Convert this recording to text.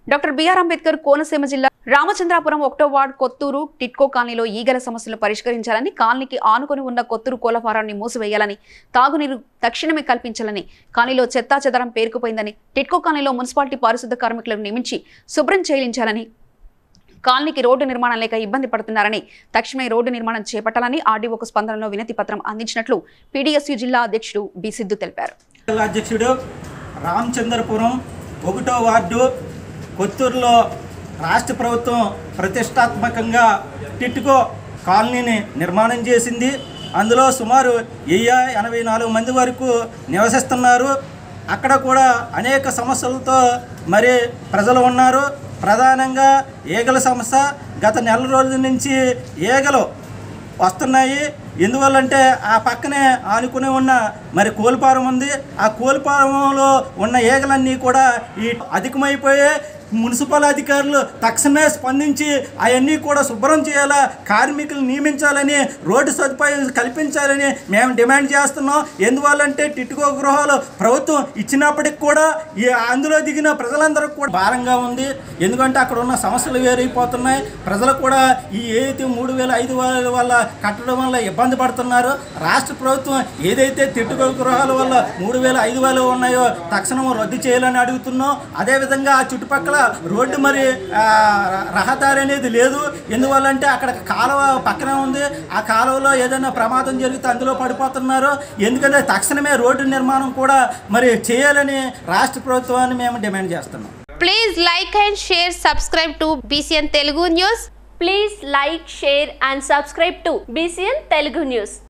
Doctor BR Ambedkar Konaseema జిల్లా రామచంద్రాపురం ఒకటో ward Kotturu TIDCO కాలనీలో ఈగల సమస్యలు పరిష్కరించాలని కాలనీకి ఆనుకొని ఉన్న కొత్తూరు కోళ్ల ఫారాన్ని మూసివేయాలని తాగునీరు తక్షణమే కల్పించాలని కాలనీలో చెత్తా చెదరం పేరుకుపోయిందని టిట్కో కాలనీలో మున్సిపాలిటీ పారిశుద్ధ కార్మికులను నియమించి శుభ్రం చేయించాలని కాలనీకి రోడ్డు నిర్మాణం లేక ఇబ్బంది పడుతున్నారని తక్షణమే రోడ్డు నిర్మాణం చేపట్టాలని ఆర్డీఓకు స్పందనలో వినతి పత్రం అందించినట్లు పీడీఎస్యూ జిల్లా అధ్యక్షుడు బి సిద్ధు తెలిపారు జిల్లా అధ్యక్షుడు రామచంద్రపురం ఒకటో వార్డు కొత్తూరులో రాష్ట్ర ప్రభుత్వం ప్రతిష్టాత్మకంగా టిట్కో కాలనీని నిర్మాణం చేసింది అందులో సుమారు వెయ్యి ఎనభై నాలుగు మంది వరకు నివసిస్తున్నారు అక్కడ కూడా అనేక సమస్యలతో మరి ప్రజలు ఉన్నారు ప్రధానంగా ఈగల సమస్య గత నెల రోజుల నుంచి ఈగలు వస్తున్నాయి ఎందువల్లంటే ఆ పక్కనే ఆనుకుని ఉన్న మరి కోల్పారం ఉంది ఆ కోల్పారంలో ఉన్న ఈగలన్నీ కూడా ఈ అధికమైపోయే మున్సిపల్ అధికారులు తక్షణమే స్పందించి అవన్నీ కూడా శుభ్రం చేయాలా కార్మికులు నియమించాలని రోడ్డు సదుపాయం కల్పించాలని మేము డిమాండ్ చేస్తున్నాం ఎందువల్లంటే టిట్కో గృహాలు ప్రభుత్వం ఇచ్చినప్పటికి కూడా ఈ అందులో దిగిన ప్రజలందరికీ కూడా భారంగా ఉంది ఎందుకంటే అక్కడ ఉన్న సమస్యలు వేరైపోతున్నాయి ప్రజలు కూడా ఈ ఏదైతే మూడు వేల ఐదు వేల వల్ల కట్టడం వల్ల ఇబ్బంది పడుతున్నారు రాష్ట్ర ప్రభుత్వం ఏదైతే తిట్టుకో గృహాల వల్ల మూడు వేల ఐదు వేలు ఉన్నాయో తక్షణం రద్దు చేయాలని అడుగుతున్నాం అదేవిధంగా ఆ చుట్టుపక్కల రోడ్డు మరి ఆ, ర- రహదారి అనేది లేదు ఎందువల్లంటే అక్కడ కాలువ పక్కనే ఉంది ఆ కాలువలో ఏదైనా ప్రమాదం జరిగితే అందులో పడిపోతున్నారు ఎందుకంటే తక్షణమే రోడ్డు నిర్మాణం కూడా మరి చేయాలని రాష్ట్ర ప్రభుత్వాన్ని మేము డిమాండ్ చేస్తున్నాం Please like and share, subscribe to BCN Telugu News. Please like, share and subscribe to BCN Telugu News.